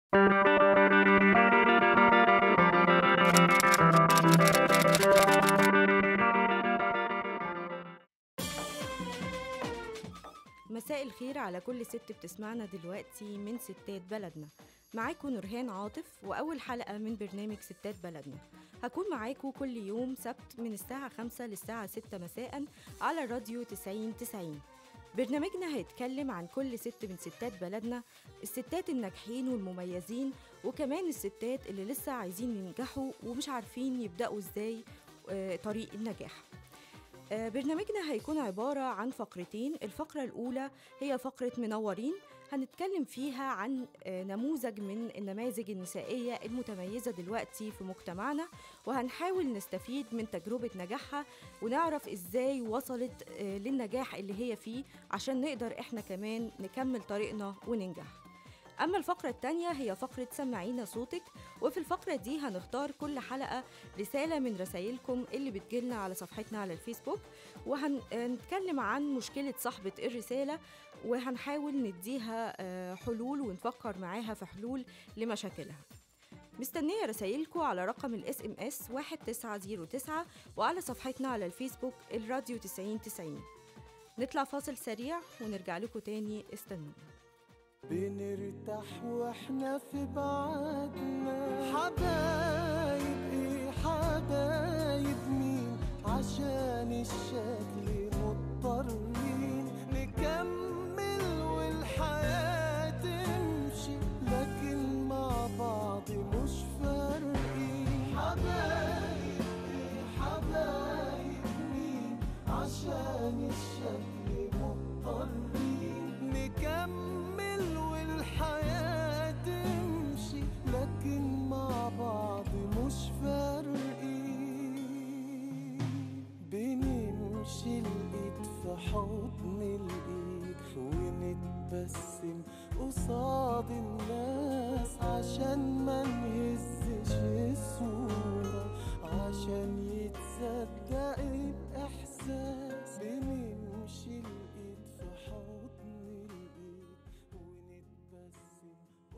مساء الخير على كل ست بتسمعنا دلوقتي من ستات بلدنا معاكم نورهان عاطف وأول حلقة من برنامج ستات بلدنا هكون معاكم كل يوم سبت من الساعة 5 للساعة 6 مساء على الراديو 90 90 برنامجنا هيتكلم عن كل ست من ستات بلدنا الستات الناجحين والمميزين وكمان الستات اللي لسه عايزين ينجحوا ومش عارفين يبدأوا ازاي آه، طريق النجاح آه، برنامجنا هيكون عبارة عن فقرتين الفقرة الأولى هي فقرة منورين هنتكلم فيها عن آه، نموذج من النماذج النسائية المتميزة دلوقتي في مجتمعنا وهنحاول نستفيد من تجربة نجاحها ونعرف ازاي وصلت آه، للنجاح اللي هي فيه عشان نقدر احنا كمان نكمل طريقنا وننجح أما الفقرة التانية هي فقرة سمعينا صوتك وفي الفقرة دي هنختار كل حلقة رسالة من رسائلكم اللي بتجيلنا على صفحتنا على الفيسبوك وهنتكلم عن مشكلة صاحبة الرسالة وهنحاول نديها آه، حلول ونفكر معاها في حلول لمشاكلها مستنية رسائلكم على رقم الاس ام اس 1909 وعلى صفحتنا على الفيسبوك الراديو 9090 نطلع فاصل سريع ونرجع لكم تاني استنونا بنرتاح واحنا في بعادنا حبايب ايه حبايب مين عشان الشكل مضطرين نكمل والحياة تمشي لكن مع بعض مش فارقين حبايب ايه حبايب مين عشان الشكل مضطرين نكمل والحياة تمشي لكن مع بعض مش فارقين بنمشي الايد في حضن الايد ونتبسم قصاد الناس عشان ما نهزش الصورة عشان يتصدق الإحساس بنمشي الإيد في حضن الإيد ونتبسم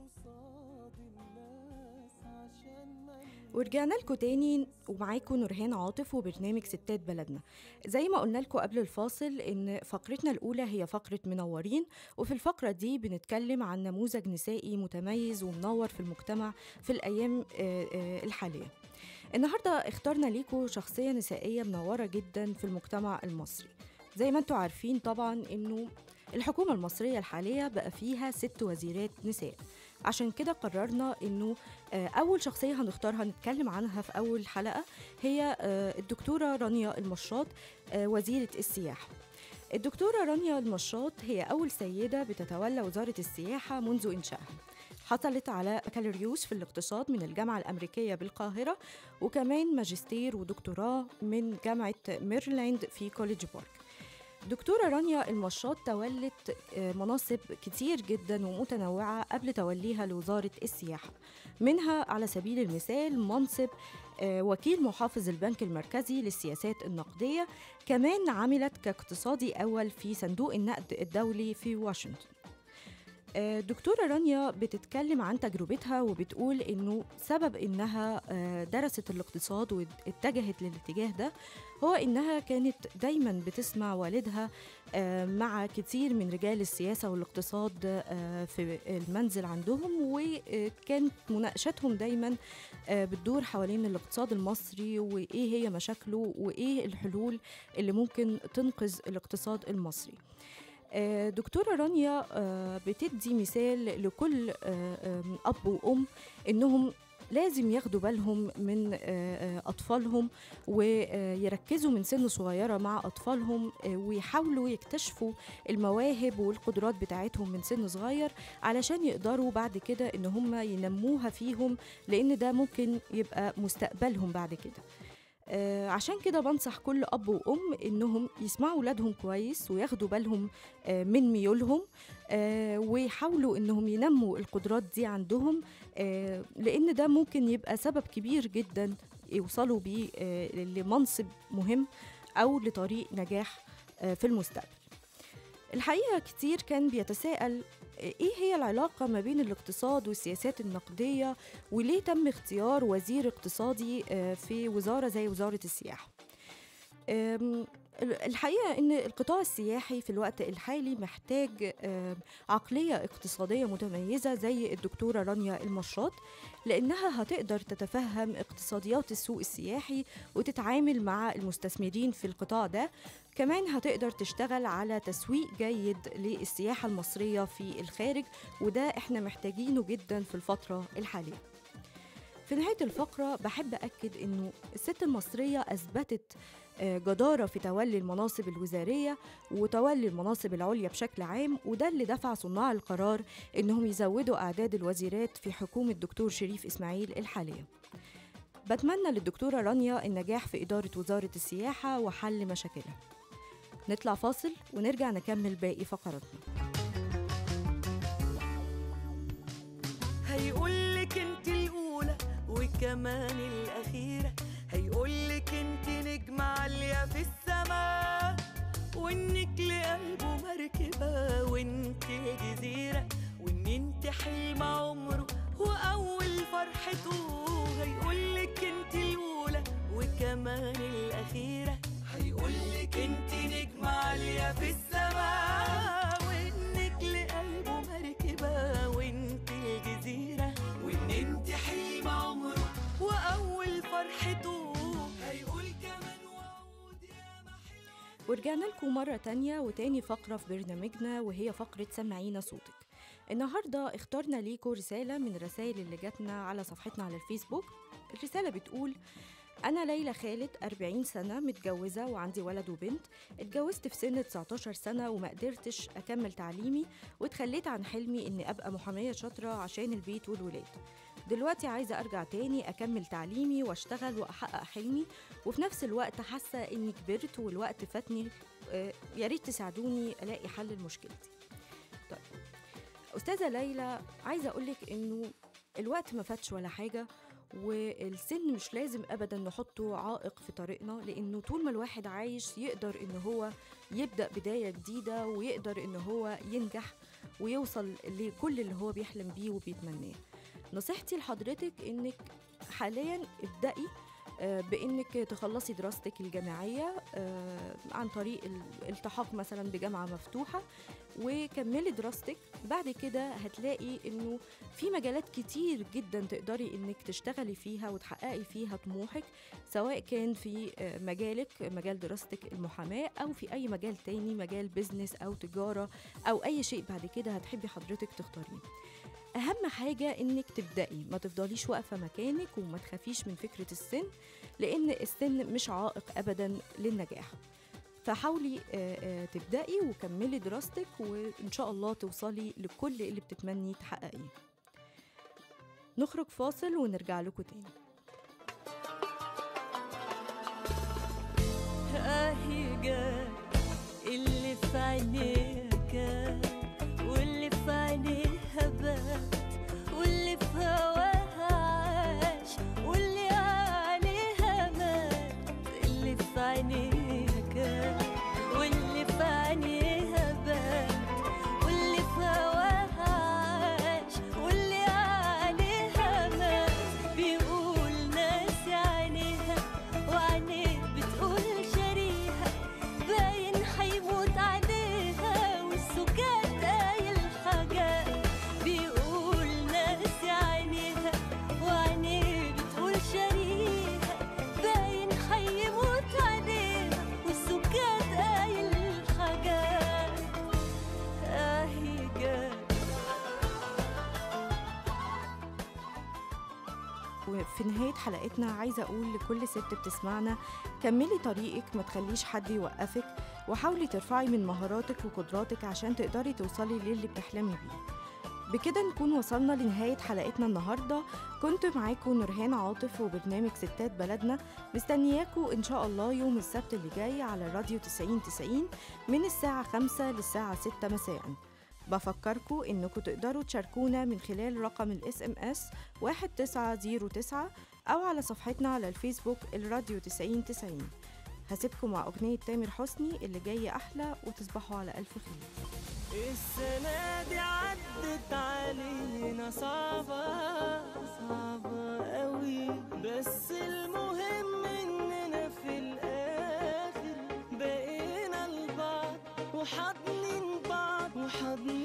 قصاد الناس عشان ما ورجعنا لكم تاني ومعاكم نورهان عاطف وبرنامج ستات بلدنا زي ما قلنا لكم قبل الفاصل ان فقرتنا الاولى هي فقره منورين وفي الفقره دي بنتكلم عن نموذج نسائي متميز ومنور في المجتمع في الايام آه، آه، الحاليه النهارده اخترنا ليكم شخصيه نسائيه منوره جدا في المجتمع المصري زي ما انتم عارفين طبعا انه الحكومة المصرية الحالية بقى فيها ست وزيرات نساء عشان كده قررنا انه آه، اول شخصية هنختارها نتكلم عنها في اول حلقة هي آه، الدكتورة رانيا المشاط آه، وزيرة السياحة الدكتورة رانيا المشاط هي أول سيدة بتتولى وزارة السياحة منذ إنشائها حصلت على بكالوريوس في الاقتصاد من الجامعة الأمريكية بالقاهرة وكمان ماجستير ودكتوراه من جامعة ميرلاند في كوليدج بارك دكتورة رانيا المشاط تولت آه، مناصب كتير جدا ومتنوعة قبل توليها لوزارة السياحة منها على سبيل المثال منصب آه، وكيل محافظ البنك المركزي للسياسات النقدية كمان عملت كاقتصادي أول في صندوق النقد الدولي في واشنطن آه، دكتورة رانيا بتتكلم عن تجربتها وبتقول إنه سبب إنها آه، درست الاقتصاد واتجهت للاتجاه ده هو إنها كانت دايما بتسمع والدها آه، مع كتير من رجال السياسة والاقتصاد آه، في المنزل عندهم وكانت مناقشاتهم دايما آه، بتدور حوالين الاقتصاد المصري وإيه هي مشاكله وإيه الحلول اللي ممكن تنقذ الاقتصاد المصري آه، دكتورة رانيا آه، بتدي مثال لكل آه، آم، أب وأم إنهم لازم ياخدوا بالهم من آه، آه، أطفالهم ويركزوا من سن صغيرة مع أطفالهم آه، ويحاولوا يكتشفوا المواهب والقدرات بتاعتهم من سن صغير علشان يقدروا بعد كده إن هم ينموها فيهم لأن ده ممكن يبقى مستقبلهم بعد كده آه، عشان كده بنصح كل اب وام انهم يسمعوا ولادهم كويس وياخدوا بالهم آه، من ميولهم آه، ويحاولوا انهم ينموا القدرات دي عندهم آه، لان ده ممكن يبقى سبب كبير جدا يوصلوا بيه آه، لمنصب مهم او لطريق نجاح آه، في المستقبل الحقيقه كتير كان بيتساءل ايه هي العلاقة ما بين الاقتصاد والسياسات النقدية وليه تم اختيار وزير اقتصادي آه، في وزارة زي وزارة السياحة أم، الحقيقة أن القطاع السياحي في الوقت الحالي محتاج آم، عقلية اقتصادية متميزة زي الدكتورة رانيا المشاط لأنها هتقدر تتفهم اقتصاديات السوق السياحي وتتعامل مع المستثمرين في القطاع ده كمان هتقدر تشتغل على تسويق جيد للسياحة المصرية في الخارج وده احنا محتاجينه جدا في الفترة الحالية في نهاية الفقرة بحب أكد أنه الست المصرية أثبتت آه، جدارة في تولي المناصب الوزارية وتولي المناصب العليا بشكل عام وده اللي دفع صناع القرار أنهم يزودوا أعداد الوزيرات في حكومة دكتور شريف إسماعيل الحالية بتمنى للدكتورة رانيا النجاح في إدارة وزارة السياحة وحل مشاكلها نطلع فاصل ونرجع نكمل باقي فقراتنا هيقولك انت الاولى وكمان الاخيره هيقولك انت نجمه عاليه في السماء وانك لقلبه مركبه وانت جزيره وان انت حلم عمره واول فرحته هيقولك انت الاولى وكمان الاخيره هيقولك انت نجمه عاليه في السماء وانك لقلبه مركبه وانت الجزيره وان انت حلم عمره واول فرحته هيقول كمان وعود يا محلى ورجعنا لكم مرة تانية وتاني فقرة في برنامجنا وهي فقرة سمعينا صوتك النهاردة اخترنا ليكم رسالة من الرسائل اللي جاتنا على صفحتنا على الفيسبوك الرسالة بتقول أنا ليلى خالد 40 سنة متجوزة وعندي ولد وبنت اتجوزت في سن 19 سنة وما قدرتش أكمل تعليمي واتخليت عن حلمي إني أبقى محامية شاطرة عشان البيت والولاد دلوقتي عايزة أرجع تاني أكمل تعليمي وأشتغل وأحقق حلمي وفي نفس الوقت حاسة إني كبرت والوقت فاتني آه، يا ريت تساعدوني ألاقي حل لمشكلتي طيب أستاذة ليلى عايزة أقولك إنه الوقت ما فاتش ولا حاجة والسن مش لازم ابدا نحطه عائق في طريقنا لانه طول ما الواحد عايش يقدر ان هو يبدا بدايه جديده ويقدر ان هو ينجح ويوصل لكل اللي هو بيحلم بيه وبيتمناه نصيحتي لحضرتك انك حاليا ابدأي آه، بانك تخلصي دراستك الجامعيه آه، عن طريق الالتحاق مثلا بجامعه مفتوحه وكملي دراستك بعد كده هتلاقي انه في مجالات كتير جدا تقدري انك تشتغلي فيها وتحققي فيها طموحك سواء كان في آه، مجالك مجال دراستك المحاماه او في اي مجال تاني مجال بيزنس او تجاره او اي شيء بعد كده هتحبي حضرتك تختاريه اهم حاجه انك تبداي ما تفضليش واقفه مكانك وما تخافيش من فكره السن لان السن مش عائق ابدا للنجاح فحاولي آه، آه، تبداي وكملي دراستك وان شاء الله توصلي لكل اللي بتتمني تحققيه نخرج فاصل ونرجع لكم تاني اهي جاك اللي في عينيها كان واللي في عينيها بات واللي في هواها عاش واللي عليها مات اللي في عينيها كان واللي في عينيها بات واللي في هواها عاش واللي عليها مات بيقول ناسي عينيها وعينيه بتقول شريها باين حيموت عليها والسكات قايل حاجات بيقول ناسي عينيها وعينيه بتقول شريها باين حيموت عليها والسكات قايل حاجات اهي جات وفي نهاية حلقتنا عايزة أقول لكل ست بتسمعنا كملي طريقك ما تخليش حد يوقفك وحاولي ترفعي من مهاراتك وقدراتك عشان تقدري توصلي للي بتحلمي بيه بكده نكون وصلنا لنهاية حلقتنا النهاردة كنت معاكم نورهان عاطف وبرنامج ستات بلدنا مستنياكم إن شاء الله يوم السبت اللي جاي على الراديو 90 90 من الساعة 5 للساعة 6 مساءً بفكركم انكم تقدروا تشاركونا من خلال رقم الاس ام اس 1909 او على صفحتنا على الفيسبوك الراديو 90 90 هسيبكم مع أغنية تامر حسني اللي جاية أحلى وتصبحوا على ألف خير السنة دي عدت علينا صعبة صعبة قوي بس المهم إننا في الآخر بقينا لبعض وحاضنين بعض وحاضنين